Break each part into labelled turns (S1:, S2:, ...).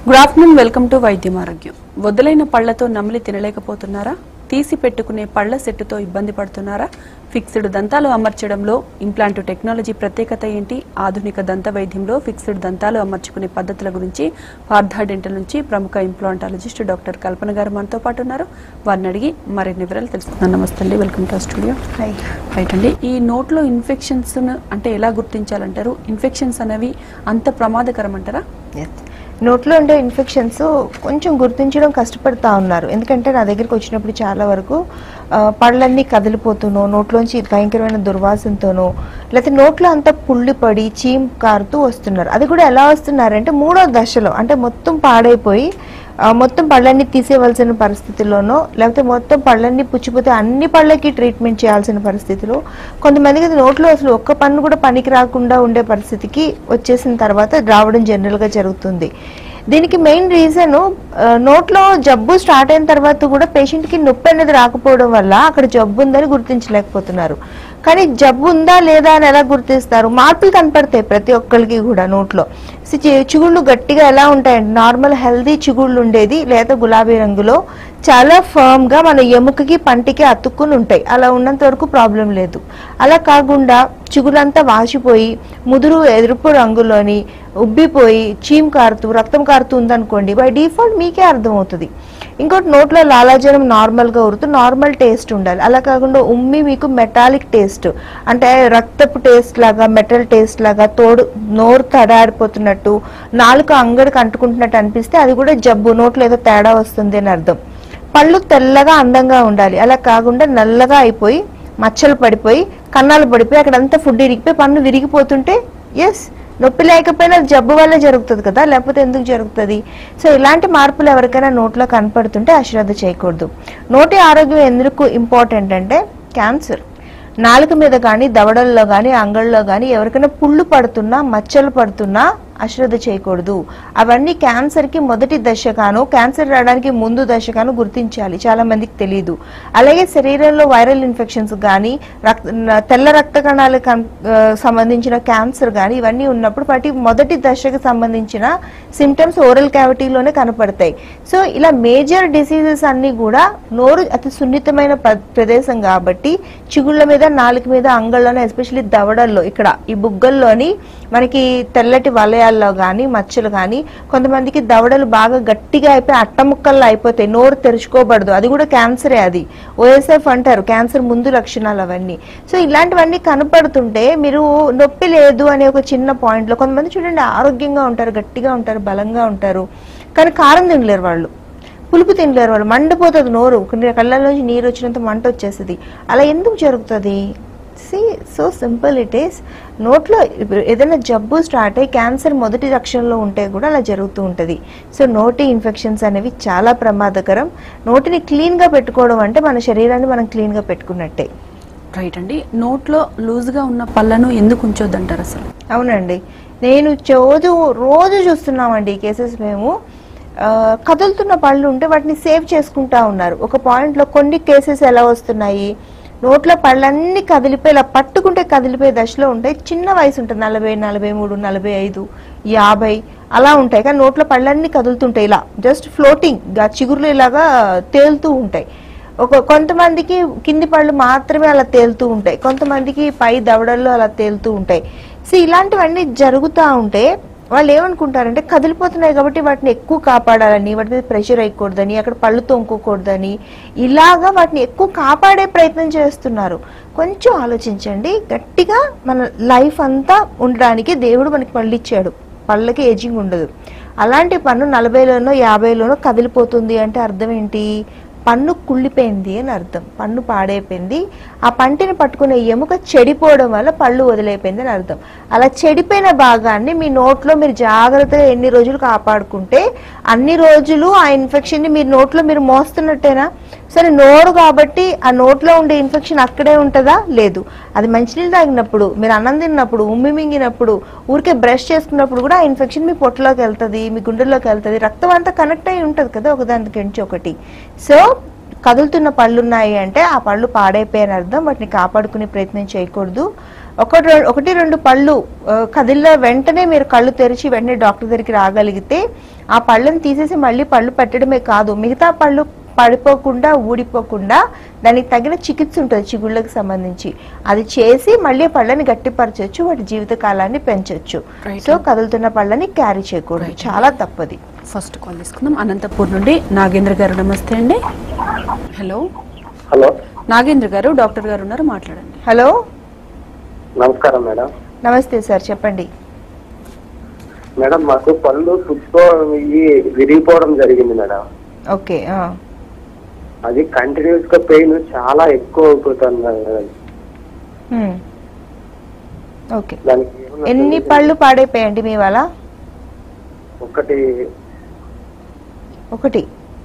S1: Good afternoon welcome to వైద్యం ఆరోగ్యం వద్దులైన పళ్లతో నమిలి తినలేకపోతున్నారా తీసి పెట్టుకునే పళ్ల సెట్టుతో ఇబ్బంది పడుతున్నారా ఫిక్స్డ్ దంతాలు అమర్చడంలో ఇంప్లాంట్ టెక్నాలజీ ప్రత్యేకత ఏంటి ఆధునిక దంత వైద్యంలో ఫిక్స్డ్ దంతాలు అమర్చుకునే పద్ధతుల గురించి పార్థా డెంటల్ నుంచి ప్రముఖ ఇంప్లాంటాలజిస్ట్ డాక్టర్ కల్పన గారు మనతో పాటు ఉన్నారు వారిని అడిగి మరిన్ని వివరాలు తెలుసుకుందాం నమస్తే అండి వెల్కమ్ టు స్టూడియో రైట్ అండి ఈ నోట్లో ఇన్ఫెక్షన్స్ అంటే ఎలా గుర్తించాలంటారు ఇన్ఫెక్షన్స్ అనేవి అంత ప్రమాదకరం అంటారా
S2: Yes. నోట్లో ఉండే ఇన్ఫెక్షన్స్ కొంచెం గుర్తించడం కష్టపడతా ఉన్నారు ఎందుకంటే నా దగ్గరికి వచ్చినప్పుడు చాలా వరకు ఆ, పళ్ళన్నీ కదిలిపోతూనో నోట్లోంచి భయంకరమైన దుర్వాసనతోనో లేకపోతే నోట్లో అంతా పుల్లి పడి చీమ్ కారుతూ వస్తున్నారు అది కూడా ఎలా వస్తున్నారంటే మూడో దశలో అంటే మొత్తం పాడైపోయి ఆ, మొత్తం పళ్ళన్నీ తీసేయవలసిన పరిస్థితిలోనో లేకపోతే మొత్తం పళ్ళన్నీ పుచ్చిపోతే అన్ని పళ్ళకి ట్రీట్మెంట్ చేయాల్సిన పరిస్థితిలో కొంతమందికి అది నోట్లో అసలు ఒక్క పన్ను కూడా పనికి రాకుండా ఉండే పరిస్థితికి వచ్చేసిన తర్వాత రావడం జనరల్గా జరుగుతుంది దీనికి మెయిన్ రీజన్ నోట్లో జబ్బు స్టార్ట్ అయిన తర్వాత కూడా పేషెంట్కి నొప్పి అనేది రాకపోవడం వల్ల అక్కడ జబ్బు ఉందని గుర్తించలేకపోతున్నారు కానీ జబ్బు ఉందా లేదా అని ఎలా గుర్తిస్తారు మార్పులు కనపడతాయి ప్రతి ఒక్కరికి కూడా నోట్లో సో చి- చిగుళ్ళు గట్టిగా ఎలా ఉంటాయండి నార్మల్ హెల్దీ చిగుళ్ళు ఉండేది లేదా గులాబీ రంగులో చాలా ఫర్మ్ గా మన ఎముకకి పంటికి అతుక్కుని ఉంటాయి అలా ఉన్నంత వరకు ప్రాబ్లం లేదు అలా కాకుండా చిగులంతా వాసిపోయి ముదురు ఎరుపు రంగులోని ఉబ్బిపోయి చీమ్ కారుతూ రక్తం కారుతూ ఉందనుకోండి బై డిఫాల్ట్ మీకే అర్థమవుతుంది ఇంకోటి నోట్లో లాలాజలం నార్మల్ గా ఉరుతూ నార్మల్ టేస్ట్ ఉండాలి అలా కాకుండా ఉమ్మి మీకు మెటాలిక్ టేస్ట్ అంటే రక్తపు టేస్ట్ లాగా మెటల్ టేస్ట్ లాగా తోడు నోరు తడారిపోతున్నట్టు నాలుక అంగడికి అంటుకుంటున్నట్టు అనిపిస్తే అది కూడా జబ్బు నోట్లో ఏదో తేడా వస్తుంది అని అర్థం పళ్ళు తెల్లగా అందంగా ఉండాలి అలా కాకుండా నల్లగా అయిపోయి మచ్చలు పడిపోయి కన్నాలు పడిపోయి అక్కడ అంతా ఫుడ్ ఇరిగిపోయి పన్ను విరిగిపోతుంటే ఎస్ నొప్పి లేకపోయినా అది జబ్బు వల్ల జరుగుతుంది కదా లేకపోతే ఎందుకు జరుగుతుంది సో ఇలాంటి మార్పులు ఎవరికైనా నోట్లో కనపడుతుంటే అశ్రద్ధ చేయకూడదు నోటి ఆరోగ్యం ఎందుకు ఇంపార్టెంట్ అంటే క్యాన్సర్ నాలుక మీద కానీ దవడల్లో కానీ అంగళ్ళలో కానీ ఎవరికైనా పుళ్ళు పడుతున్నా మచ్చలు పడుతున్నా అశ్రద్ధ చేయకూడదు అవన్నీ క్యాన్సర్కి మొదటి దశగాను క్యాన్సర్ రావడానికి ముందు దశగాను గుర్తించాలి చాలా మందికి తెలియదు అలాగే శరీరంలో వైరల్ ఇన్ఫెక్షన్స్ కానీ రక్త న- తెల్ల రక్త కణాలకు కన్- ఆ, సంబంధించిన క్యాన్సర్ కానీ ఇవన్నీ ఉన్నప్పుడు వాటి మొదటి దశకు సంబంధించిన సిమ్టమ్స్ ఓరల్ క్యావిటీలోనే కనపడతాయి సో ఇలా మేజర్ డిసీజెస్ అన్ని కూడా నోరు అతి సున్నితమైన ప్ర- ప్రదేశం కాబట్టి చిగుళ్ళ మీద నాలుక మీద అంగళ్ళలోనే ఎస్పెషల్లీ దవడల్లో ఇక్కడ ఈ బుగ్గల్లోని మనకి తెల్లటి వలయాల్లో కానీ మచ్చలు కానీ కొంతమందికి దవడలు బాగా గట్టిగా అయిపోయి అట్టముక్కల్లో అయిపోతాయి నోరు తెరుచుకోబడదు అది కూడా క్యాన్సరే అది ఓఎస్ఎఫ్ అంటారు క్యాన్సర్ ముందు లక్షణాలు అవన్నీ సో ఇలాంటివన్నీ కనపడుతుంటే మీరు నొప్పి లేదు అనే ఒక చిన్న పాయింట్లో కొంతమంది చూడండి ఆరోగ్యంగా ఉంటారు గట్టిగా ఉంటారు బలంగా ఉంటారు కానీ కారం తినలేరు వాళ్ళు పులుపు తినలేరు వాళ్ళు మండిపోతుంది నోరు కొన్ని కళ్ళలోంచి నీరు వచ్చినంత మంట వచ్చేస్తుంది అలా ఎందుకు జరుగుతుంది see so simple it is నోట్లో ఇప్పుడు ఏదైనా జబ్బు స్టార్ట్ అయ్యి క్యాన్సర్ మొదటి లక్షణంలో ఉంటే కూడా అలా జరుగుతూ ఉంటుంది సో నోటి ఇన్ఫెక్షన్స్ అనేవి చాలా ప్రమాదకరం నోటిని క్లీన్గా పెట్టుకోవడం అంటే మన శరీరాన్ని మనం క్లీన్గా పెట్టుకున్నట్టే
S1: రైట్ అండి నోట్లో లూజ్గా ఉన్న పళ్ళను ఎందుకు ఉంచొద్దంటారు అసలు
S2: అవునండి నేను రోజు రోజు చూస్తున్నామండి ఈ కేసెస్ మేము ఆ, కదులుతున్న పళ్ళు ఉంటే వాటిని సేవ్ చేసుకుంటా ఉన్నారు ఒక పాయింట్లో కొన్ని కేసెస్ ఎలా వస్తున్నాయి నోట్లో పళ్ళన్నీ కదిలిపోయి ఇలా పట్టుకుంటే కదిలిపోయే దశలో ఉంటాయి చిన్న వయసు ఉంటుంది నలభై నలభై మూడు నలభై ఐదు యాభై అలా ఉంటాయి కానీ నోట్లో పళ్ళన్నీ కదులుతుంటాయి ఇలా జస్ట్ ఫ్లోటింగ్ చిగురులు ఇలాగా తేలుతూ ఉంటాయి ఒక కొంతమందికి కింది పళ్ళు మాత్రమే అలా తేలుతూ ఉంటాయి కొంతమందికి పై దవడల్లో అలా తేలుతూ ఉంటాయి సో ఇలాంటివన్నీ జరుగుతూ ఉంటే వాళ్ళు ఏమనుకుంటారంటే కదిలిపోతున్నాయి కాబట్టి వాటిని ఎక్కువ కాపాడాలని వాటి మీద ప్రెషర్ అయ్యకూడదని అక్కడ పళ్ళు తొంకోకూడదని ఇలాగా వాటిని ఎక్కువ కాపాడే ప్రయత్నం చేస్తున్నారు కొంచెం ఆలోచించండి గట్టిగా మన లైఫ్ అంతా ఉండడానికి దేవుడు మనకి పళ్ళు ఇచ్చాడు పళ్ళకి ఏజింగ్ ఉండదు అలాంటి పన్ను నలభైలోనో యాభైలోనో కదిలిపోతుంది అంటే అర్థం ఏంటి పన్ను కుళ్ళిపోయింది అని అర్థం పన్ను పాడైపోయింది ఆ పంటిని పట్టుకునే ఎముక చెడిపోవడం వల్ల పళ్ళు వదిలైపోయింది అని అర్థం అలా చెడిపోయిన భాగాన్ని మీ నోట్లో మీరు జాగ్రత్తగా ఎన్ని రోజులు కాపాడుకుంటే అన్ని రోజులు ఆ ఇన్ఫెక్షన్ని మీరు నోట్లో మీరు మోస్తున్నట్టేనా సరే నోరు కాబట్టి ఆ నోట్లో ఉండే ఇన్ఫెక్షన్ అక్కడే ఉంటుందా లేదు అది మంచినీళ్ళు తాగినప్పుడు మీరు అన్నం తిన్నప్పుడు ఉమ్మి మింగినప్పుడు ఊరికే బ్రష్ చేసుకున్నప్పుడు కూడా ఆ ఇన్ఫెక్షన్ మీ పొట్టలోకి వెళ్తుంది మీ గుండెల్లోకి వెళ్తుంది రక్తం అంతా కనెక్ట్ అయి ఉంటుంది కదా ఒకదానికి నుంచి ఒకటి సో కదులుతున్న పళ్ళు ఉన్నాయి అంటే ఆ పళ్ళు పాడైపోయాయని అర్థం వాటిని కాపాడుకునే ప్రయత్నం చేయకూడదు ఒకటి రె- ఒకటి రెండు పళ్ళు ఆ, కదిలిన వెంటనే మీరు కళ్ళు తెరిచి వెంటనే డాక్టర్ దగ్గరికి రాగలిగితే ఆ పళ్ళని తీసేసి మళ్ళీ పళ్ళు పెట్టడమే కాదు మిగతా పళ్ళు పడిపోకుండా ఊడిపోకుండా దానికి తగిన చికిత్స ఉంటుంది చిగుళ్ళకి సంబంధించి అది చేసి మళ్ళీ పళ్ళని గట్టిపరచవచ్చు వాటి జీవిత కాలాన్ని పెంచవచ్చు
S1: Right.
S2: సో కదులుతున్న పళ్ళని క్యారీ చేయకూడదు
S1: Right.
S2: చాలా తప్పది
S1: ఫస్ట్ కాల్ తీసుకుందాం అనంతపూర్ నుండి నాగేంద్ర గారు నమస్తే అండి హలో
S3: హలో
S1: నాగేంద్ర గారు డాక్టర్ గారు ఉన్నారు మాట్లాడండి
S2: హలో
S3: నమస్కారం మేడం
S2: నమస్తే సార్ చెప్పండి
S3: మేడం మాకు పళ్ళు పుచ్చుకోవడం ఇవి విరిగిపోవడం జరిగింది మేడం
S2: ఓకే ఆ.
S3: అది కంటిన్యూస్ గా పెయిన్ చాలా ఎక్కువ అయిపోతుంది మేడం
S2: హ్మ్. ఓకే
S3: దానికి ఏమన్నా
S2: ఎన్ని
S3: solution?
S2: పళ్ళు పాడైపోయండి మీ వాళ్ళ
S3: ఒకటి
S2: ఒకటి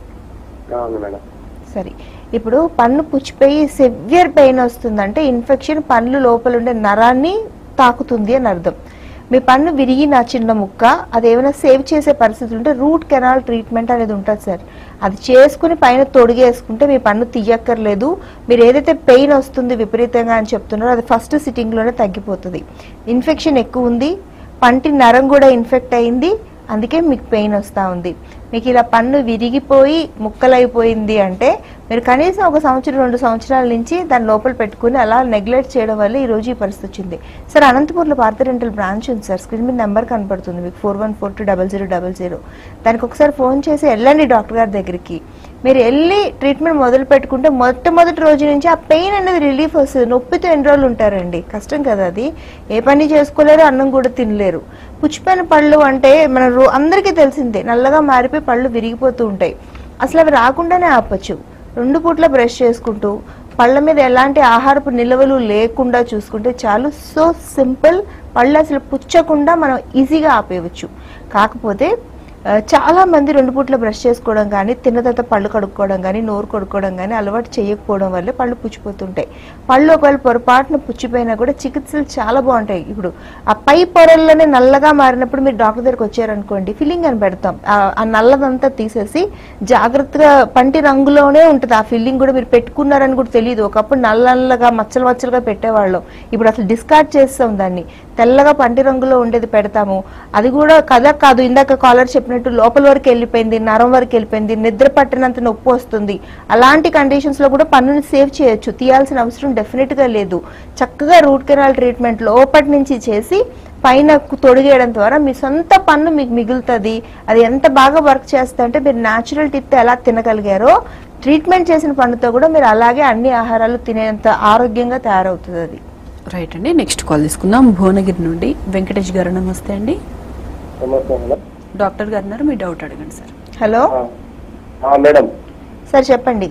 S3: అవును మేడం
S2: సరే ఇప్పుడు పన్ను పుచ్చిపోయి సివియర్ పెయిన్ వస్తుందంటే ఇన్ఫెక్షన్ పన్ను లోపల ఉండే నరాన్ని తాకుతుంది అని అర్థం మీ పన్ను విరిగి నా చిన్న ముక్క అది ఏమైనా సేవ్ చేసే పరిస్థితి ఉంటే రూట్ కెనాల్ ట్రీట్మెంట్ అనేది ఉంటుంది సార్ అది చేసుకుని పైన తొడిగేసుకుంటే మీ పన్ను తీయక్కర్లేదు మీరు ఏదైతే పెయిన్ వస్తుంది విపరీతంగా అని చెప్తున్నారో అది ఫస్ట్ సిట్టింగ్లోనే తగ్గిపోతుంది ఇన్ఫెక్షన్ ఎక్కువ ఉంది పంటి నరం కూడా ఇన్ఫెక్ట్ అయింది అందుకే మీకు పెయిన్ వస్తూ ఉంది మీకు ఇలా పన్ను విరిగిపోయి ముక్కలైపోయింది అంటే మీరు కనీసం ఒక సంవత్సరం రెండు సంవత్సరాల నుంచి దాని లోపల పెట్టుకుని అలా నెగ్లెక్ట్ చేయడం వల్ల ఈ రోజు ఈ పరిస్థితి వచ్చింది సార్ అనంతపూర్లో భారత రెంటల్ బ్రాంచ్ ఉంది సార్ స్క్రీన్ మీద నెంబర్ కనపడుతుంది మీకు four one four two double zero double zero దానికి ఒకసారి ఫోన్ చేసి వెళ్ళండి డాక్టర్ గారి దగ్గరికి మీరు వెళ్ళి ట్రీట్మెంట్ మొదలు పెట్టుకుంటే మొట్టమొదటి రోజు నుంచి ఆ పెయిన్ అనేది రిలీఫ్ వస్తుంది నొప్పితో ఎన్ని రోజులు ఉంటారండి కష్టం కదా అది ఏ పని చేసుకోలేరు అన్నం కూడా తినలేరు పుచ్చిపోయిన పళ్ళు అంటే మన రో అందరికీ తెలిసిందే నల్లగా మారిపోయి పళ్ళు విరిగిపోతూ ఉంటాయి అసలు అవి రాకుండానే ఆపచ్చు రెండు పూట్ల బ్రష్ చేసుకుంటూ పళ్ళ మీద ఎలాంటి ఆహారపు నిల్వలు లేకుండా చూసుకుంటే చాలు సో సింపుల్ పళ్ళు అసలు పుచ్చకుండా మనం ఈజీగా ఆపేయవచ్చు కాకపోతే ఆ, చాలా మంది రెండు పూట్ల బ్రష్ చేసుకోవడం కానీ తిన్న తర్వాత పళ్ళు కడుక్కోవడం కానీ నోరు కడుక్కోవడం కానీ అలవాటు చేయకపోవడం వల్లే పళ్ళు పుచ్చిపోతుంటాయి పళ్ళు ఒకవేళ పొరపాటున పుచ్చిపోయినా కూడా చికిత్సలు చాలా బాగుంటాయి ఇప్పుడు ఆ పై పొరల్లోనే నల్లగా మారినప్పుడు మీరు డాక్టర్ దగ్గరికి వచ్చారనుకోండి ఫిల్లింగ్ అని పెడతాం ఆ- ఆ నల్లదంతా తీసేసి జాగ్రత్తగా పంటి రంగులోనే ఉంటుంది ఆ ఫిల్లింగ్ కూడా మీరు పెట్టుకున్నారని కూడా తెలియదు ఒకప్పుడు నల్ల నల్లగా మచ్చలు మచ్చలుగా పెట్టేవాళ్ళం ఇప్పుడు అసలు డిస్కార్డ్ చేస్తాం దాన్ని తెల్లగా పంటి రంగులో ఉండేది పెడతాము అది కూడా కథ కాదు ఇందాక కాలర్ చెప్పినట్టు లోపల వరకు వెళ్ళిపోయింది నరం వరకు వెళ్ళిపోయింది నిద్ర పట్టినంత నొప్పి వస్తుంది అలాంటి కండిషన్స్ లో కూడా పన్నుని సేవ్ చేయొచ్చు తీయాల్సిన అవసరం డెఫినెట్ గా లేదు చక్కగా రూట్ కెనాల్ ట్రీట్మెంట్ లోపటి నుంచి చేసి పైన కు- తొడిగేయడం ద్వారా మీ సొంత పన్ను మీకు మిగులుతుంది అది ఎంత బాగా వర్క్ చేస్తుంది అంటే మీరు న్యాచురల్ టిత్ ఎలా తినగలిగారో ట్రీట్మెంట్ చేసిన పన్నుతో కూడా మీరు అలాగే అన్ని ఆహారాలు తినేంత ఆరోగ్యంగా తయారవుతుంది అది
S1: రైట్ అండి నెక్స్ట్ కాల్ తీసుకుందాం భువనగిరి నుండి వెంకటేష్ గారు నమస్తే అండి
S3: నమస్తే మేడం
S1: డాక్టర్ గారు ఉన్నారు మీ డౌట్ అడగండి సార్
S2: హలో
S3: ఆ, ఆ, మేడం
S2: సార్ చెప్పండి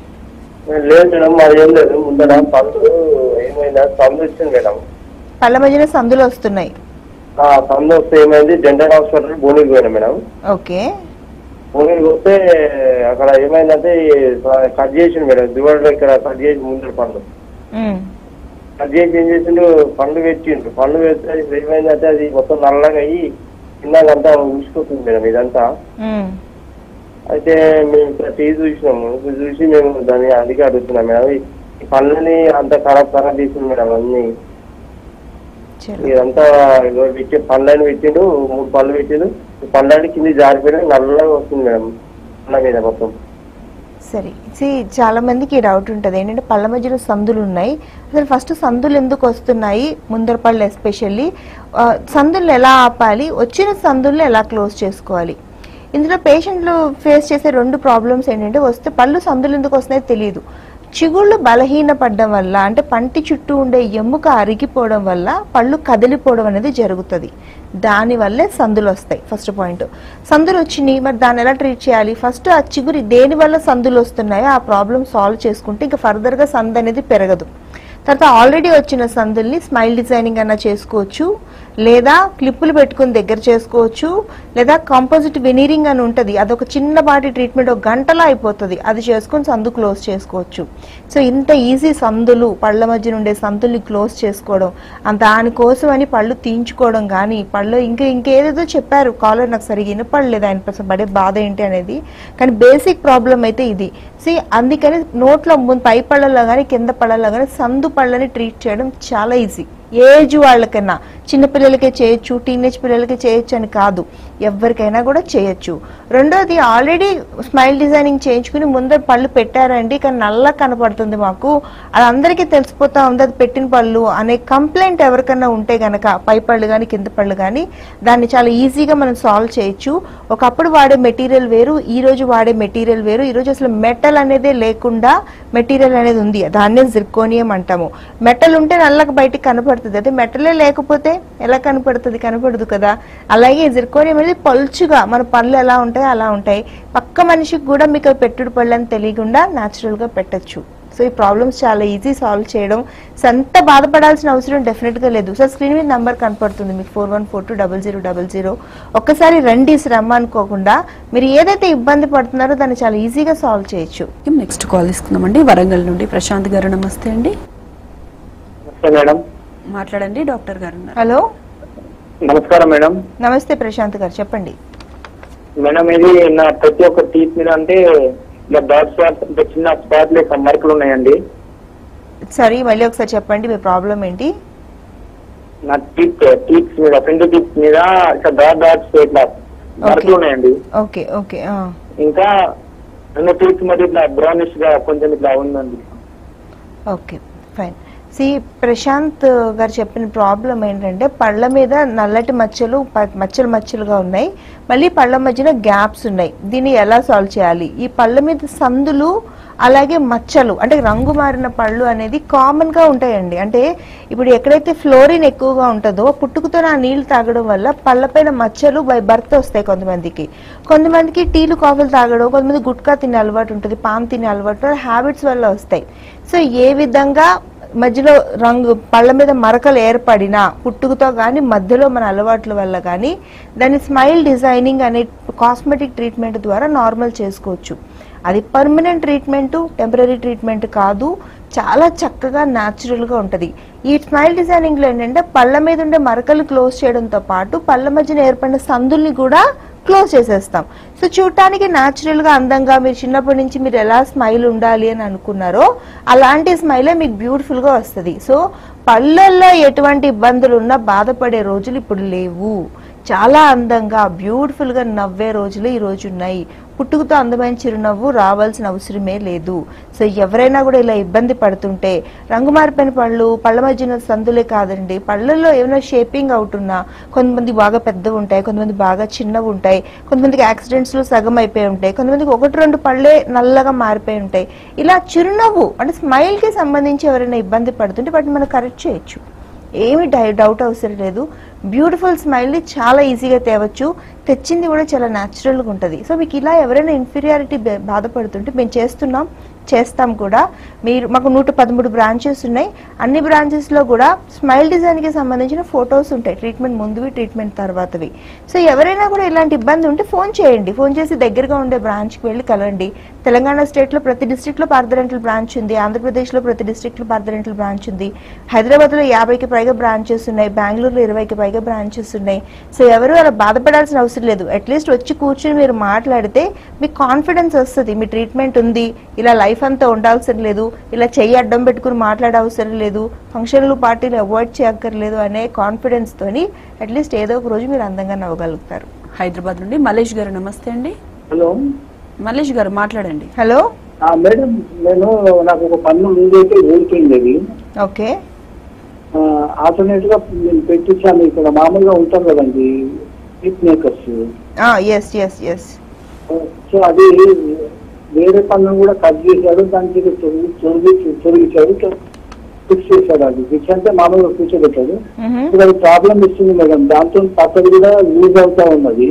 S3: లేదు మేడం మాది ఏం లేదు ముందర పళ్ళు ఏమైనా సందు వచ్చింది మేడం
S2: పళ్ళ మధ్యన సందులు వస్తున్నాయి
S3: ఆ సందు వస్తే ఏమైంది డెంటల్ హాస్పిటల్ భూమికి పోయినా మేడం
S2: ఓకే
S3: భూమికి పోతే అక్కడ ఏమైందంటే కట్ చేసిండు మేడం దివాళలో ఇక్కడ కట్ చేసి ముందర పళ్ళు
S2: ఉమ్.
S3: కట్ చేసి ఏం చేసిండు పండు పెట్టిండు పండు పెడితే అది ఏమైందంటే అది మొత్తం నల్లగా అయ్యి కిందంతా ఉసిపోతుంది మేడం ఇదంతా
S2: ఉమ్.
S3: అయితే మేము ఇక్కడ టీవీ చూసినాము ఇది చూసి మేము దాన్ని అందుకే అడుగుతున్నాం మేడం ఈ- ఈ పళ్ళని అంత ఖరాబ్ ఖరాబ్ చేసింది మేడం అన్ని
S2: చలో
S3: ఇదంతా ఇగో పెట్టి పళ్ళని పెట్టిండు మూడు పళ్ళు పెట్టిండు ఈ పళ్ళని కింద జారిపోయినా నల్లగా వస్తుంది మేడం పళ్ళ మీద మొత్తం
S2: సరే సి చాలా మందికి ఈ డౌట్ ఉంటుంది ఏంటంటే పళ్ళ మధ్యలో సందులు ఉన్నాయి అసలు ఫస్ట్ సందులు ఎందుకు వస్తున్నాయి ముందర పళ్ళు ఎస్పెషల్లీ సందుల్ని ఎలా ఆపాలి వచ్చిన సందుల్ని ఎలా క్లోజ్ చేసుకోవాలి ఇందులో పేషెంట్లు ఫేస్ చేసే రెండు ప్రాబ్లమ్స్ ఏంటంటే వస్తే పళ్ళు సందులు ఎందుకు వస్తున్నాయో తెలియదు చిగుళ్ళు బలహీనపడడం వల్ల అంటే పంటి చుట్టూ ఉండే ఎముక అరిగిపోవడం వల్ల పళ్ళు కదిలిపోవడం అనేది జరుగుతుంది దానివల్లే సందులు వస్తాయి ఫస్ట్ పాయింట్ సందులు వచ్చినాయి మరి దాన్ని ఎలా ట్రీట్ చేయాలి ఫస్ట్ ఆ చిగురి దేని వల్ల సందులు వస్తున్నాయో ఆ ప్రాబ్లమ్ సాల్వ్ చేసుకుంటే ఇంకా ఫర్దర్గా సందు అనేది పెరగదు తర్వాత ఆల్రెడీ వచ్చిన సందుల్ని స్మైల్ డిజైనింగ్ అన్న చేసుకోవచ్చు లేదా క్లిప్పులు పెట్టుకుని దగ్గర చేసుకోవచ్చు లేదా కాంపోజిట్ వెనీరింగ్ అని ఉంటుంది అదొక చిన్నపాటి ట్రీట్మెంట్ ఒక గంటలో అయిపోతుంది అది చేసుకుని సందు క్లోజ్ చేసుకోవచ్చు సో ఇంత ఈజీ సందులు పళ్ళ మధ్య ఉండే సందుల్ని క్లోజ్ చేసుకోవడం ఆ దానికోసం అని పళ్ళు తీయించుకోవడం కానీ పళ్ళు ఇంకా ఇంకేదేదో చెప్పారు కాలర్ నాకు సరిగ్గా వినపడలేదు ఆయన కోసం పడే బాధ ఏంటి అనేది కానీ బేసిక్ ప్రాబ్లం అయితే ఇది సి అందుకని నోట్లో ముందు పై పళ్ళలో కానీ కింద పళ్ళలో కానీ సందు పళ్ళని ట్రీట్ చేయడం చాలా ఈజీ ఏజ్ వాళ్ళకన్నా చిన్నపిల్లలకే చేయొచ్చు టీనేజ్ పిల్లలకి చేయొచ్చు అని కాదు ఎవరికైనా కూడా చేయొచ్చు రెండోది ఆల్రెడీ స్మైల్ డిజైనింగ్ చేయించుకుని ముందర పళ్ళు పెట్టారండి కానీ నల్ల కనపడుతుంది మాకు అది అందరికీ తెలిసిపోతా ఉంది అది పెట్టిన పళ్ళు అనే కంప్లైంట్ ఎవరికైనా ఉంటే గనక పై పళ్ళు కానీ కింద పళ్ళు కానీ దాన్ని చాలా ఈజీగా మనం సాల్వ్ చేయొచ్చు ఒకప్పుడు వాడే మెటీరియల్ వేరు ఈ రోజు వాడే మెటీరియల్ వేరు ఈ రోజు అసలు మెటల్ అనేదే లేకుండా మెటీరియల్ అనేది ఉంది దాన్నే జిర్కోనియం అంటాము మెటల్ ఉంటే నల్లగా బయటికి కనపడుతుంది అదే మెటలే లేకపోతే ఎలా కనపడుతుంది కనపడదు కదా అలాగే జిర్కోనియం అనేది పలుచుగా మన పళ్ళు ఎలా ఉంటాయి అలా ఉంటాయి పక్క మనిషికి కూడా మీకు అవి పెట్టుడు పళ్ళు అని తెలియకుండా natural గా పెట్టొచ్చు సో ఈ ప్రాబ్లమ్స్ చాలా ఈజీ సాల్వ్ చేయడం సంత బాధపడాల్సిన అవసరం డెఫినెట్ గా లేదు సార్ స్క్రీన్ మీద నంబర్ కనపడుతుంది మీకు four one four two double zero double zero ఒక్కసారి రండి శ్రమ అనుకోకుండా మీరు ఏదైతే ఇబ్బంది పడుతున్నారో దాన్ని చాలా ఈజీగా సాల్వ్ చేయొచ్చు
S1: నెక్స్ట్ కాల్ తీసుకుందామండి వరంగల్ నుండి ప్రశాంత్ గారు నమస్తే అండి
S3: నమస్తే మేడం
S1: మాట్లాడండి డాక్టర్ గారు ఉన్నారు
S2: హలో
S3: నమస్కారం మేడం
S2: నమస్తే ప్రశాంత్ గారు చెప్పండి
S3: మేడం ఇది నా ప్రతి ఒక్క టీత్ మీద అంటే ఇలా డాట్ స్పాట్స్ అంటే చిన్న స్పాట్ లేక మరకలు ఉన్నాయండి
S2: సరే మళ్ళీ ఒకసారి చెప్పండి మీ ప్రాబ్లం ఏంటి
S3: నా టీత్ టీత్స్ మీద ఫ్రంట్ టీత్ మీద ఇట్లా డాట్ డాట్స్ ఇట్లా మరకలు ఉన్నాయండి
S2: ఓకే ఓకే ఆ.
S3: ఇంకా రెండు టీత్ మధ్య ఇట్లా బ్రౌనిష్ గా కొంచెం ఇట్లా ఉందండి
S2: ఓకే ఫైన్ సి ప్రశాంత్ గారు చెప్పిన ప్రాబ్లం ఏంటంటే పళ్ళ మీద నల్లటి మచ్చలు ప- మచ్చలు మచ్చలుగా ఉన్నాయి మళ్ళీ పళ్ళ మధ్యన గ్యాప్స్ ఉన్నాయి దీన్ని ఎలా సాల్వ్ చేయాలి ఈ పళ్ళ మీద సందులు అలాగే మచ్చలు అంటే రంగు మారిన పళ్ళు అనేది కామన్ గా ఉంటాయండి అంటే ఇప్పుడు ఎక్కడైతే ఫ్లోరిన్ ఎక్కువగా ఉంటుందో పుట్టుకతో ఆ నీళ్లు తాగడం వల్ల పళ్ళపైన మచ్చలు బై బర్త్ వస్తాయి కొంతమందికి కొంతమందికి టీలు కాఫీలు తాగడం కొంతమంది గుట్కా తినే అలవాటు ఉంటుంది పాన్ తినే అలవాటు హ్యాబిట్స్ వల్ల వస్తాయి సో ఏ విధంగా మధ్యలో రంగు పళ్ళ మీద మరకలు ఏర్పడినా పుట్టుకతో కానీ మధ్యలో మన అలవాట్ల వల్ల కానీ దాన్ని స్మైల్ డిజైనింగ్ అనే కాస్మెటిక్ ట్రీట్మెంట్ ద్వారా నార్మల్ చేసుకోవచ్చు అది పర్మనెంట్ ట్రీట్మెంట్ టెంపరీ ట్రీట్మెంట్ కాదు చాలా చక్కగా న్యాచురల్గా ఉంటుంది ఈ స్మైల్ డిజైనింగ్లో ఏంటంటే పళ్ళ మీద ఉండే మరకలు క్లోజ్ చేయడంతో పాటు పళ్ళ మధ్యన ఏర్పడిన సందుల్ని కూడా క్లోజ్ చేసేస్తాం సో చూడటానికి న్యాచురల్గా అందంగా మీరు చిన్నప్పటి నుంచి మీరు ఎలా స్మైల్ ఉండాలి అని అనుకున్నారో అలాంటి స్మైలే మీకు బ్యూటిఫుల్గా వస్తుంది సో పళ్ళల్లో ఎటువంటి ఇబ్బందులు ఉన్నా బాధపడే రోజులు ఇప్పుడు లేవు చాలా అందంగా బ్యూటిఫుల్గా నవ్వే రోజులు ఈ రోజు ఉన్నాయి పుట్టుకతో అందమైన చిరునవ్వు రావాల్సిన అవసరమే లేదు సో ఎవరైనా కూడా ఇలా ఇబ్బంది పడుతుంటే రంగు మారిపోయిన పళ్ళు పళ్ళ మధ్యన సందులే కాదండి పళ్ళల్లో ఏమైనా షేపింగ్ అవుట్ ఉన్నా కొంతమంది బాగా పెద్దవి ఉంటాయి కొంతమంది బాగా చిన్నవి ఉంటాయి కొంతమందికి యాక్సిడెంట్స్ లో సగం అయిపోయి ఉంటాయి కొంతమందికి ఒకటి రెండు పళ్ళే నల్లగా మారిపోయి ఉంటాయి ఇలా చిరునవ్వు అంటే స్మైల్ కి సంబంధించి ఎవరైనా ఇబ్బంది పడుతుంటే వాటిని మనం కరెక్ట్ చేయొచ్చు ఏమి డై- డౌట్ అవసరం లేదు బ్యూటిఫుల్ స్మైల్ని చాలా ఈజీగా తేవచ్చు తెచ్చింది కూడా చాలా న్యాచురల్గా ఉంటుంది సో మీకు ఇలా ఎవరైనా ఇన్ఫీరియారిటీ బాధపడుతుంటే మేము చేస్తున్నాం చేస్తాం కూడా మీరు మాకు నూట పదమూడు బ్రాంచెస్ ఉన్నాయి అన్ని బ్రాంచెస్లో కూడా స్మైల్ డిజైన్కి సంబంధించిన ఫొటోస్ ఉంటాయి ట్రీట్మెంట్ ముందువి ట్రీట్మెంట్ తర్వాతవి సో ఎవరైనా కూడా ఇలాంటి ఇబ్బంది ఉంటే ఫోన్ చేయండి ఫోన్ చేసి దగ్గరగా ఉండే బ్రాంచ్కి వెళ్ళి కలవండి తెలంగాణ స్టేట్లో ప్రతి డిస్ట్రిక్ట్లో పార్థరెంటల్ బ్రాంచ్ ఉంది ఆంధ్రప్రదేశ్లో ప్రతి డిస్ట్రిక్ట్లో పార్థరెంటల్ బ్రాంచ్ ఉంది హైదరాబాద్లో యాభైకి పైగా బ్రాంచెస్ ఉన్నాయి బెంగళూరులో ఇరవైకి పైగా బ్రాంచెస్ ఉన్నాయి సో ఎవరు అలా బాధపడాల్సిన అవసరం లేదు అట్లీస్ట్ వచ్చి కూర్చొని మీరు మాట్లాడితే మీకు కాన్ఫిడెన్స్ వస్తుంది మీ ట్రీట్మెంట్ ఉంది ఇలా లైఫ్ అంతా ఉండాల్సిన లేదు ఇలా చెయ్యి అడ్డం పెట్టుకుని మాట్లాడే అవసరం లేదు ఫంక్షన్లు పార్టీలు అవాయిడ్ చేయక్కర్లేదు అనే కాన్ఫిడెన్స్ తోని అట్లీస్ట్ ఏదో ఒక రోజు మీరు అందంగా నవ్వగలుగుతారు
S1: హైదరాబాద్ నుండి మలేష్ గారు నమస్తే అండి
S3: హలో
S1: మలేష్ గారు మాట్లాడండి
S2: హలో
S3: మేడం నేను నాకు ఒక పన్ను ముందైతే ఊరిపోయింది అది
S2: ఓకే
S3: ఆల్టర్నేట్ గా నేను పెట్టించాను ఇక్కడ మామూలుగా ఉంటాం కదండి teeth makers
S2: yes yes yes
S3: so అది వేరే పన్ను కూడా కట్ చేశాడు దానికి ఇది తొలగి తొలగి తొలగించాడు ఫిక్స్ చేశాడు అది ఫిక్స్ అంటే మామూలుగా కూర్చోబెట్టాడు ఇప్పుడు అది ప్రాబ్లం ఇస్తుంది మేడం దాంతో పక్కన కూడా లూజ్ అవుతా ఉన్నది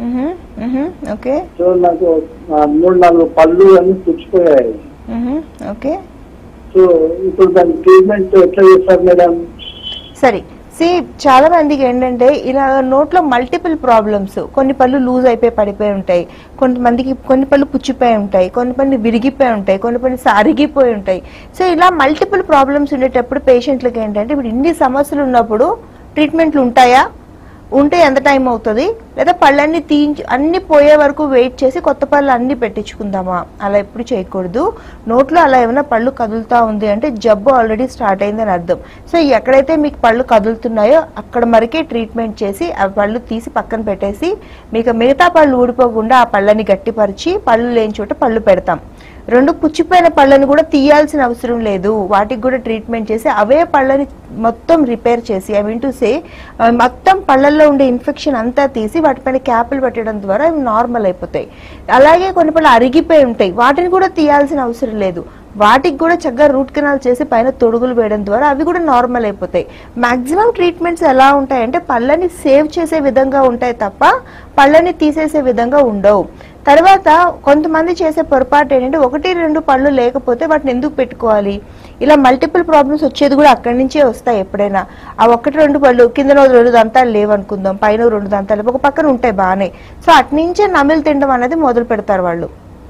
S2: ఓకే
S3: సో నాకు ఆ, మూడు నాలుగు పళ్ళు అన్ని పుచ్చిపోయాయి
S2: ఓకే
S3: సో ఇప్పుడు దాని ట్రీట్మెంట్ ఎట్లా చేస్తారు మేడం
S2: సరే సి చాలా మందికి ఏంటంటే ఇలా నోట్లో మల్టిపుల్ ప్రాబ్లమ్స్ కొన్ని పళ్ళు లూజ్ అయిపోయి పడిపోయి ఉంటాయి కొంతమందికి కొన్ని పళ్ళు పుచ్చిపోయి ఉంటాయి కొన్ని పళ్ళు విరిగిపోయి ఉంటాయి కొన్ని పళ్ళు సరిగిపోయి ఉంటాయి సో ఇలా మల్టిపుల్ ప్రాబ్లమ్స్ ఉండేటప్పుడు పేషెంట్లకి ఏంటంటే ఇప్పుడు ఇన్ని సమస్యలు ఉన్నప్పుడు ట్రీట్మెంట్లు ఉంటాయా ఉంటే ఎంత టైం అవుతుంది లేదా పళ్ళన్నీ తీయించి అన్ని పోయే వరకు వెయిట్ చేసి కొత్త పళ్ళు అన్ని పెట్టించుకుందామా అలా ఎప్పుడు చేయకూడదు నోట్లో అలా ఏమైనా పళ్ళు కదులుతా ఉంది అంటే జబ్బు ఆల్రెడీ స్టార్ట్ అయిందని అర్థం సో ఎక్కడైతే మీకు పళ్ళు కదులుతున్నాయో అక్కడ మరికే ట్రీట్మెంట్ చేసి ఆ పళ్ళు తీసి పక్కన పెట్టేసి మీకు మిగతా పళ్ళు ఊడిపోకుండా ఆ పళ్ళని గట్టిపరిచి పళ్ళు లేని చోట పళ్ళు పెడతాం రెండు పుచ్చిపోయిన పళ్ళని కూడా తీయాల్సిన అవసరం లేదు వాటికి కూడా ట్రీట్మెంట్ చేసి అవే పళ్ళని మొత్తం రిపేర్ చేసి ఐ మీన్ టు సే మొత్తం పళ్ళల్లో ఉండే ఇన్ఫెక్షన్ అంతా తీసి వాటిపైన క్యాపులు పెట్టడం ద్వారా అవి నార్మల్ అయిపోతాయి అలాగే కొన్ని పళ్ళు అరిగిపోయి ఉంటాయి వాటిని కూడా తీయాల్సిన అవసరం లేదు వాటికి కూడా చక్కగా రూట్ కెనాల్ చేసి పైన తొడుగులు వేయడం ద్వారా అవి కూడా నార్మల్ అయిపోతాయి మాక్సిమం ట్రీట్మెంట్స్ ఎలా ఉంటాయంటే పళ్ళని సేవ్ చేసే విధంగా ఉంటాయి తప్ప పళ్ళని తీసేసే విధంగా ఉండవు తర్వాత కొంతమంది చేసే పొరపాటు ఏంటంటే ఒకటి రెండు పళ్ళు లేకపోతే వాటిని ఎందుకు పెట్టుకోవాలి ఇలా మల్టిపుల్ ప్రాబ్లమ్స్ వచ్చేది కూడా అక్కడి నుంచే వస్తాయి ఎప్పుడైనా ఆ ఒకటి రెండు పళ్ళు కింద రెండు దంతాలు లేవనుకుందాం పైన రెండు దంతాలు లేవు, ఒక పక్కన ఉంటాయి బాగానే సో అట్నుంచే నమిలి తినడం అనేది మొదలు పెడతారు వాళ్ళు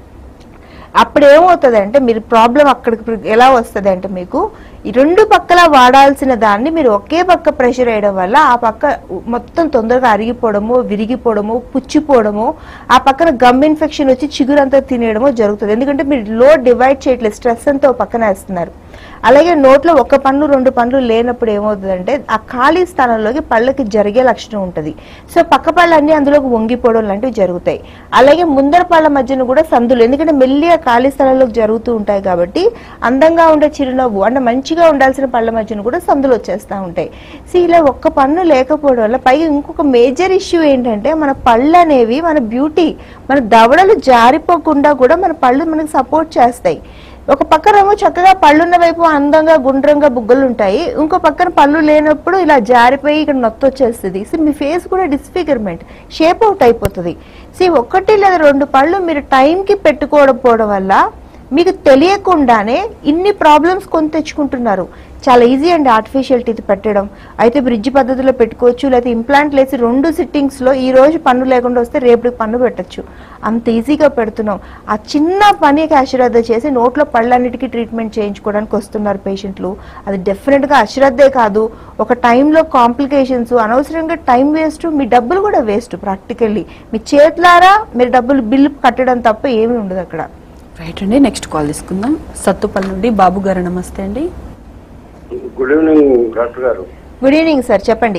S2: అప్పుడు ఏమవుతుంది అంటే మీరు ప్రాబ్లం అక్కడికి ఎలా వస్తుంది అంటే మీకు ఈ రెండు పక్కల వాడాల్సిన దాన్ని మీరు ఒకే పక్క ప్రెషర్ వేయడం వల్ల ఆ పక్క మొత్తం తొందరగా అరిగిపోవడము విరిగిపోవడము పుచ్చిపోవడము ఆ పక్కన గమ్ ఇన్ఫెక్షన్ వచ్చి చిగురంతా తినేయడము జరుగుతుంది ఎందుకంటే మీరు లో డివైడ్ చేయట్లేదు స్ట్రెస్ అంతా ఓ పక్కన వేస్తున్నారు అలాగే నోట్లో ఒక పన్ను రెండు పనులు లేనప్పుడు ఏమవుతుందంటే ఆ ఖాళీ స్థానంలోకి పళ్ళకి జరిగే లక్షణం ఉంటుంది సో పక్క పళ్ళన్నీ అందులోకి వంగిపోవడం లాంటివి జరుగుతాయి అలాగే ముందర పళ్ళ మధ్యన కూడా సందులు ఎందుకంటే మెల్లిగా ఖాళీ స్థలంలోకి జరుగుతూ ఉంటాయి కాబట్టి అందంగా ఉండే చిరునవ్వు అంటే మంచిగా ఉండాల్సిన పళ్ళ మధ్యన కూడా సందులు వచ్చేస్తూ ఉంటాయి సో ఇలా ఒక్క పన్ను లేకపోవడం వల్ల పైగా ఇంకొక మేజర్ ఇష్యూ ఏంటంటే మన పళ్ళు అనేవి మన బ్యూటీ మన దవడలు జారిపోకుండా కూడా మన పళ్ళు మనకు సపోర్ట్ చేస్తాయి ఒక పక్కనేమో చక్కగా పళ్ళున్న వైపు అందంగా గుండ్రంగా బుగ్గలు ఉంటాయి ఇంకో పక్కన పళ్ళు లేనప్పుడు ఇలా జారిపోయి ఇక్కడ నొత్తి వచ్చేస్తుంది సో మీ ఫేస్ కూడా డిస్ఫిగర్మెంట్ షేప్ అవుట్ అయిపోతుంది సో ఒకటి లేదా రెండు పళ్ళు మీరు టైంకి పెట్టుకోవడం పోవడం వల్ల మీకు తెలియకుండానే ఇన్ని ప్రాబ్లమ్స్ కొని తెచ్చుకుంటున్నారు చాలా ఈజీ అండి ఆర్టిఫిషియల్ టీత్ పెట్టడం అయితే బ్రిడ్జ్ పద్ధతిలో పెట్టుకోవచ్చు లేకపోతే ఇంప్లాంట్ లేసి రెండు సిట్టింగ్స్ లో ఈ రోజు పన్ను లేకుండా వస్తే రేపటికి పన్ను పెట్టొచ్చు అంత ఈజీగా పెడుతున్నాం ఆ చిన్న పనికి అశ్రద్ధ చేసి నోట్లో పళ్ళన్నిటికీ ట్రీట్మెంట్ చేయించుకోవడానికి వస్తున్నారు పేషెంట్లు అది డెఫినెట్ గా అశ్రద్ధే కాదు ఒక టైంలో కాంప్లికేషన్స్ అనవసరంగా టైం వేస్ట్ మీ డబ్బులు కూడా వేస్ట్ ప్రాక్టికల్లీ మీ చేతులారా మీరు డబ్బులు బిల్లు కట్టడం తప్ప ఏమీ ఉండదు అక్కడ
S1: రైట్ అండి నెక్స్ట్ కాల్ తీసుకుందాం సత్తుపల్లి నుండి బాబు గారు నమస్తే అండి
S4: గుడ్ ఈవినింగ్ డాక్టర్ గారు
S2: గుడ్ ఈవినింగ్ సార్ చెప్పండి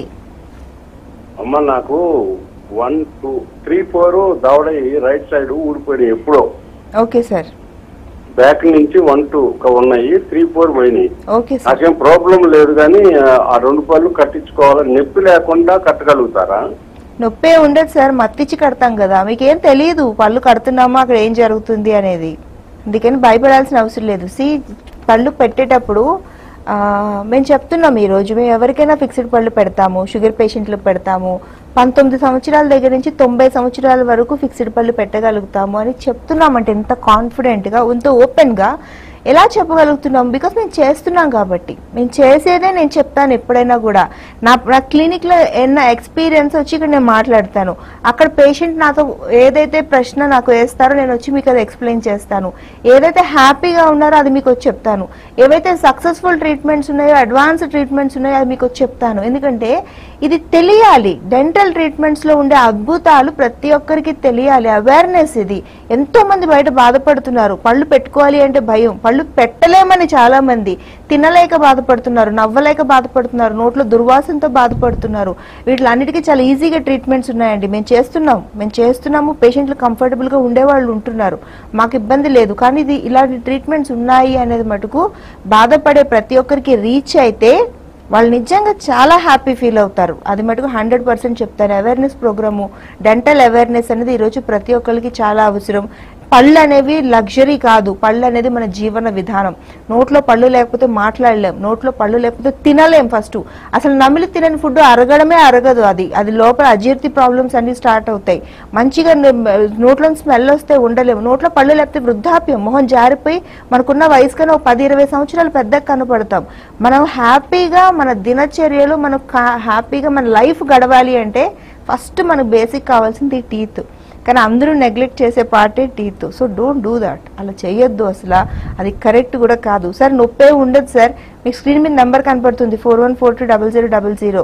S4: అమ్మ నాకు వన్ టూ త్రీ ఫోర్ దవడ రైట్ సైడ్ ఊడిపోయినాయి ఎప్పుడో
S2: ఓకే సార్
S4: బ్యాక్ నుంచి వన్ టూ ఉన్నాయి త్రీ ఫోర్ పోయినాయి
S2: ఓకే సార్
S4: నాకేం ప్రాబ్లం లేదు కానీ ఆ రెండు పళ్ళు కట్టించుకోవాలి నొప్పి లేకుండా కట్టగలుగుతారా
S2: నొప్పే ఉండదు సార్ మత్తిచ్చి కడతాం కదా మీకేం తెలియదు పళ్ళు కడుతున్నామా అక్కడ ఏం జరుగుతుంది అనేది అందుకని భయపడాల్సిన అవసరం లేదు సి పళ్ళు పెట్టేటప్పుడు ఆ, మేము చెప్తున్నాం ఈ రోజు మేము ఎవరికైనా ఫిక్స్డ్ పళ్ళు పెడతాము షుగర్ పేషెంట్లకు పెడతాము పంతొమ్మిది సంవత్సరాల దగ్గర నుంచి తొంభై సంవత్సరాల వరకు ఫిక్స్డ్ పళ్ళు పెట్టగలుగుతాము అని చెప్తున్నామంటే ఎంత కాన్ఫిడెంట్గా ఎంత ఓపెన్గా ఎలా చెప్పగలుగుతున్నాం బికాస్ మేము చేస్తున్నాం కాబట్టి మేము చేసేదే నేను చెప్తాను ఎప్పుడైనా కూడా నా నా క్లినిక్లో ఎన్న ఎక్స్పీరియన్స్ వచ్చి ఇక్కడ నేను మాట్లాడతాను అక్కడ పేషెంట్ నాతో ఏదైతే ప్రశ్న నాకు వేస్తారో నేను వచ్చి మీకు అది ఎక్స్ప్లెయిన్ చేస్తాను ఏదైతే హ్యాపీగా ఉన్నారో అది మీకు వచ్చి చెప్తాను ఏవైతే సక్సెస్ఫుల్ ట్రీట్మెంట్స్ ఉన్నాయో అడ్వాన్స్ ట్రీట్మెంట్స్ ఉన్నాయో అది మీకు వచ్చి చెప్తాను ఎందుకంటే ఇది తెలియాలి డెంటల్ ట్రీట్మెంట్స్ లో ఉండే అద్భుతాలు ప్రతి ఒక్కరికి తెలియాలి అవేర్నెస్ ఇది ఎంతో మంది బయట బాధపడుతున్నారు పళ్ళు పెట్టుకోవాలి అంటే భయం పళ్ళు పెట్టలేమని చాలా మంది తినలేక బాధపడుతున్నారు నవ్వలేక బాధపడుతున్నారు నోట్లో దుర్వాసనతో బాధపడుతున్నారు వీటిలన్నిటికీ చాలా ఈజీగా ట్రీట్మెంట్స్ ఉన్నాయండి మేము చేస్తున్నాం మేము చేస్తున్నాము పేషెంట్లు కంఫర్టబుల్ గా ఉండేవాళ్ళు ఉంటున్నారు మాకు ఇబ్బంది లేదు కానీ ఇది ఇలాంటి ట్రీట్మెంట్స్ ఉన్నాయి అనేది మటుకు బాధపడే ప్రతి ఒక్కరికి రీచ్ అయితే వాళ్ళు నిజంగా చాలా హ్యాపీ ఫీల్ అవుతారు అది మటుకు హండ్రెడ్ పర్సెంట్ చెప్తాను అవేర్నెస్ ప్రోగ్రాము డెంటల్ అవేర్నెస్ అనేది ఈరోజు ప్రతి ఒక్కరికి చాలా అవసరం పళ్ళు అనేవి లగ్జరీ కాదు పళ్ళు అనేది మన జీవన విధానం నోట్లో పళ్ళు లేకపోతే మాట్లాడలేం నోట్లో పళ్ళు లేకపోతే తినలేం ఫస్ట్ అసలు నమిలి తినని ఫుడ్ అరగడమే అరగదు అది అది లోపల అజీర్తి ప్రాబ్లమ్స్ అన్ని స్టార్ట్ అవుతాయి మంచిగా న- నోట్లో స్మెల్ వస్తే ఉండలేము నోట్లో పళ్ళు లేకపోతే వృద్ధాప్యం మొహం జారిపోయి మనకున్న వయసు కన్నా ఒక పది ఇరవై సంవత్సరాలు పెద్దగా కనపడతాం మనం హ్యాపీగా మన దినచర్యలు మనం కా- హ్యాపీగా మన లైఫ్ గడవాలి అంటే ఫస్ట్ మనకు బేసిక్ కావాల్సింది టీత్ కానీ అందరూ నెగ్లెక్ట్ చేసే పార్టే teeth so don't do that అలా చేయొద్దు అసలు అది కరెక్ట్ కూడా కాదు సార్ నొప్పే ఉండదు సార్ మీకు స్క్రీన్ మీద నెంబర్ కనపడుతుంది four one four two double zero double zero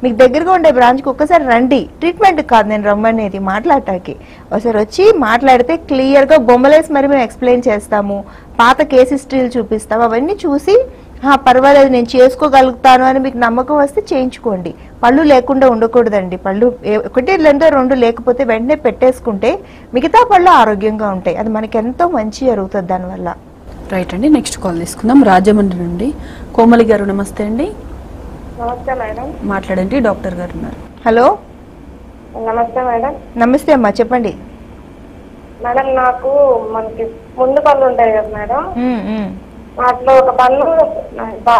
S2: మీకు దగ్గరగా ఉండే బ్రాంచ్కి ఒక్కసారి రండి ట్రీట్మెంట్ కాదు నేను రమ్మనేది మాట్లాడటానికి ఒకసారి వచ్చి మాట్లాడితే క్లియర్గా బొమ్మలేసి మరి మేము ఎక్స్ప్లెయిన్ చేస్తాము పాత కేస్ హిస్టరీలు చూపిస్తాము అవన్నీ చూసి "ఆ, పర్వాలేదు నేను చేసుకోగలుగుతాను అని మీకు నమ్మకం వస్తే చేయించుకోండి పళ్ళు లేకుండా ఉండకూడదండి పళ్ళు ఏ- ఒకటి లేదా రెండు లేకపోతే వెంటనే పెట్టేసుకుంటే మిగతా పళ్ళు ఆరోగ్యంగా ఉంటాయి అది మనకి ఎంతో మంచి జరుగుతుంది దానివల్ల
S1: రైట్ అండి నెక్స్ట్ కాల్ తీసుకుందాం రాజమండ్రి నుండి కోమలి గారు నమస్తే అండి
S5: నమస్తే మేడం
S1: మాట్లాడండి డాక్టర్ గారు ఉన్నారు
S2: హలో
S5: నమస్తే మేడం
S2: నమస్తే అమ్మా చెప్పండి
S5: మేడం నాకు మనకి ముందు పళ్ళు ఉంటాయి కదా మేడం
S2: ఉమ్, ఉమ్,
S5: వాటిలో ఒక పన్ను బా-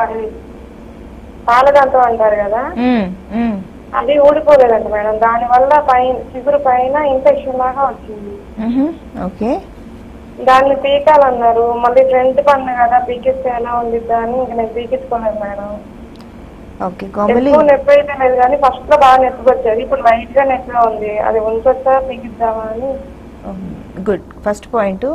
S5: పాలదంతం అంటారు కదా
S2: ఉమ్, ఉమ్,
S5: అది ఊడిపోలేదంట మేడం దాని వల్ల పైన చిగురు పైన ఇన్ఫెక్షన్ లాగా వచ్చింది
S2: మ్హూ, ఓకే
S5: దాన్ని పీకాలన్నారు మళ్ళీ ఫ్రంట్ పన్ను కదా పీకిస్తే ఎలా ఉండిద్దా అని ఇంక నేను పీకించుకోలేదు మేడం
S2: ఓకే కోమలి
S5: ఎక్కువ నొప్పి అయితే లేదు కానీ ఫస్ట్ లో బాగా నొప్పి వచ్చేది ఇప్పుడు లైట్ గా నొప్పిగా ఉంది అది ఉంచొచ్చా పీకిద్దామా అని
S2: గుడ్ ఫస్ట్ పాయింట్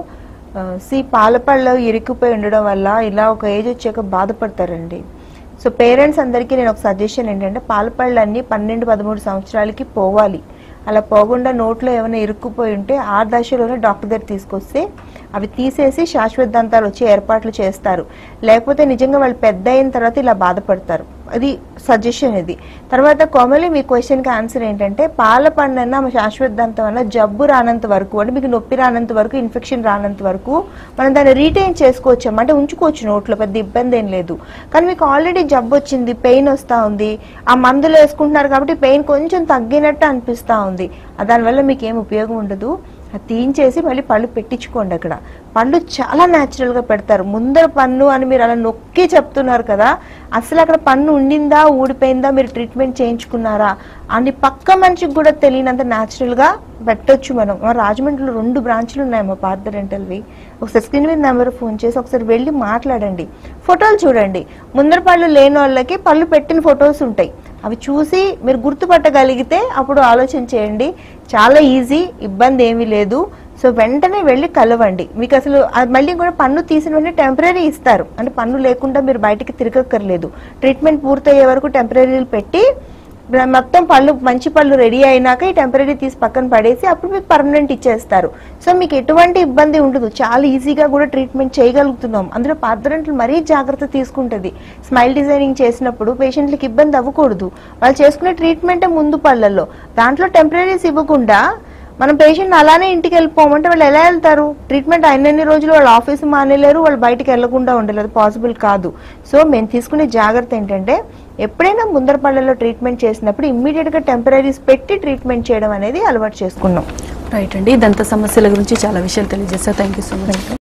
S2: సి పాలపళ్ళు ఇరుక్కుపోయి ఉండడం వల్ల ఇలా ఒక ఏజ్ వచ్చాక బాధపడతారండి సో పేరెంట్స్ అందరికీ నేను ఒక సజెషన్ ఏంటంటే పాలపళ్ళు అన్ని పన్నెండు పదమూడు సంవత్సరాలకి పోవాలి అలా పోకుండా నోట్లో ఏమైనా ఇరుక్కుపోయి ఉంటే ఆ దశలోనే డాక్టర్ దగ్గర తీసుకొస్తే అవి తీసేసి శాశ్వత దంతాలు వచ్చి ఏర్పాట్లు చేస్తారు లేకపోతే నిజంగా వాళ్ళు పెద్ద అయిన తర్వాత ఇలా బాధపడతారు అది సజెషన్ ఇది తర్వాత కోమలి మీ క్వశ్చన్కి ఆన్సర్ ఏంటంటే పాల పండన్న శాశ్వత దంతం అన్న జబ్బు రానంత వరకు అంటే మీకు నొప్పి రానంత వరకు ఇన్ఫెక్షన్ రానంత వరకు మనం దాన్ని రీటైన్ చేసుకోవచ్చు అంటే ఉంచుకోవచ్చు నోట్లో పెద్ద ఇబ్బంది ఏం లేదు కానీ మీకు ఆల్రెడీ జబ్బు వచ్చింది పెయిన్ వస్తూ ఉంది ఆ మందులు వేసుకుంటున్నారు కాబట్టి పెయిన్ కొంచెం తగ్గినట్టు అనిపిస్తూ ఉంది ఆ దానివల్ల మీకు ఏం ఉపయోగం ఉండదు అది తీయించేసి మళ్ళీ పళ్ళు పెట్టించుకోండి అక్కడ పళ్ళు చాలా natural గా పెడతారు ముందర పన్ను అని మీరు అలా నొక్కి చెప్తున్నారు కదా అసలు అక్కడ పన్ను ఉండిందా ఊడిపోయిందా మీరు ట్రీట్మెంట్ చేయించుకున్నారా అని పక్క మనిషికి కూడా తెలియనంత natural గా పెట్టొచ్చు మనం మా రాజమండ్రిలో రెండు బ్రాంచ్లు ఉన్నాయి మా పార్థ రెంటల్వి ఒకసారి స్క్రీన్ మీద నెంబర్ ఫోన్ చేసి ఒకసారి వెళ్ళి మాట్లాడండి ఫోటోలు చూడండి ముందర పళ్ళు లేని వాళ్ళకి పళ్ళు పెట్టిన ఫొటోస్ ఉంటాయి అవి చూసి మీరు గుర్తుపట్టగలిగితే అప్పుడు ఆలోచన చేయండి చాలా ఈజీ ఇబ్బంది ఏమీ లేదు సో వెంటనే వెళ్ళి కలవండి మీకు అసలు అది మళ్ళీ కూడా పన్ను తీసిన వెంటనే టెంపరీ ఇస్తారు అంటే పన్ను లేకుండా మీరు బయటికి తిరగక్కర్లేదు ట్రీట్మెంట్ పూర్తయ్యే వరకు టెంపరీలు పెట్టి మొత్తం పళ్ళు మంచి పళ్ళు రెడీ అయినాక ఈ టెంపరీ తీసి పక్కన పడేసి అప్పుడు మీకు పర్మనెంట్ ఇచ్చేస్తారు సో మీకు ఎటువంటి ఇబ్బంది ఉండదు చాలా ఈజీగా కూడా ట్రీట్మెంట్ చేయగలుగుతున్నాం అందులో పార్దరెంట్లు మరీ జాగ్రత్త తీసుకుంటుంది స్మైల్ డిజైనింగ్ చేసినప్పుడు పేషెంట్లకు ఇబ్బంది అవ్వకూడదు వాళ్ళు చేసుకునే ట్రీట్మెంట్ ముందు పళ్ళల్లో దాంట్లో టెంపరీస్ ఇవ్వకుండా మనం పేషెంట్ అలానే ఇంటికి వెళ్ళిపోమంటే వాళ్ళు ఎలా వెళ్తారు ట్రీట్మెంట్ అయినన్ని రోజులు వాళ్ళు ఆఫీస్ మానేలేరు వాళ్ళు బయటికి వెళ్లకుండా ఉండలేదు పాసిబుల్ కాదు సో మేము తీసుకునే జాగ్రత్త ఏంటంటే ఎప్పుడైనా ముందర పళ్ళలో ట్రీట్మెంట్ చేసినప్పుడు ఇమ్మీడియట్ గా టెంపరీస్ పెట్టి ట్రీట్మెంట్ చేయడం అనేది అలవాటు చేసుకున్నాం
S1: రైట్ అండి దంత సమస్యల గురించి చాలా విషయాలు తెలియజేస్తారు థ్యాంక్ యూ సో మచ్